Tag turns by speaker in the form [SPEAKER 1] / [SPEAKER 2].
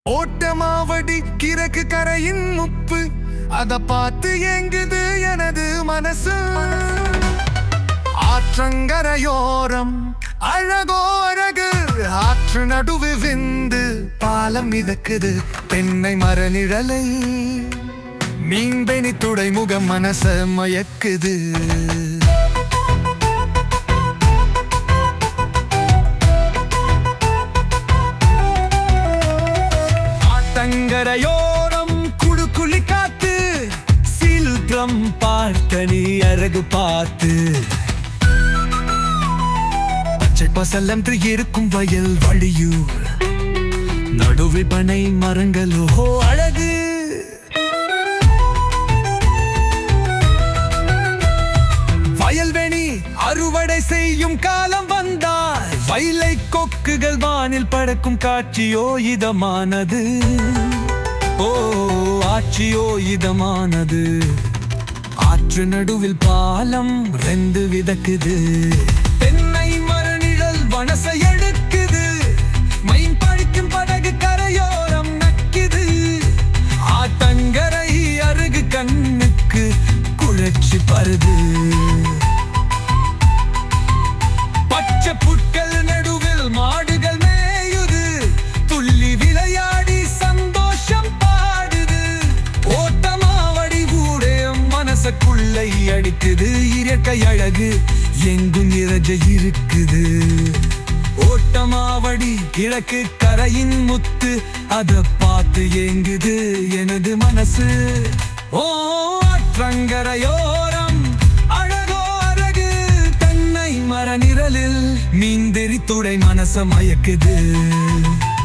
[SPEAKER 1] ஓட்டமாவடி கிழக்கு கரையின் முப்பு அத பார்த்து எங்குது எனது மனசு ஆற்றங்கரையோரம் அழகோ அழகு ஆற்று நடுவு விந்து பாலம் மிதக்குது தென்னை மர நிழலை மீன்பெனி துடைமுகம் மனச மயக்குது ஆத்தங்கரையோரம் குடு குளி காத்து சில்கம் பார்த்த நீ அழகு பார்த்து பச்சை பசலம் இருக்கும் வயல் வழியூர் நடுவி பனை மரங்களோ அழகு வயல்வெளி அறுவடை செய்யும் காலம் வந்தால் வயலை கொக்குகள் வானில் பறக்கும் காட்சியோ இதமானது ஓ ஆட்சியோ இதமானது ஆற்று நடுவில் பாலம் ரெண்டு விதக்குது தென்னை மர நிழல் வனசை எடுக்குது மைன் பழிக்கும் படகு கரையோரம் நக்குது ஆத்தங்கரை அருகு கண்ணுக்கு குழச்சி பருது பச்சை புட்கள் நடுவில் மாடுகள் மேயுது துள்ளி விளையாடி சந்தோஷம் பாடுது ஓட்டமாவடி கூட மனசுக்குள்ளை அடிக்குது இயற்கை அழகு எங்கும் நிறைஞ்ச இருக்குது ஓட்டமாவடி கிழக்கு கரையின் முத்து அத பார்த்து ஏங்குது எனது மனசு ஓ ஆற்றங்கரையோரம் அழகோ அழகு தென்னை மர நிழலில் மீந்தெறி துடை மனச மயக்குது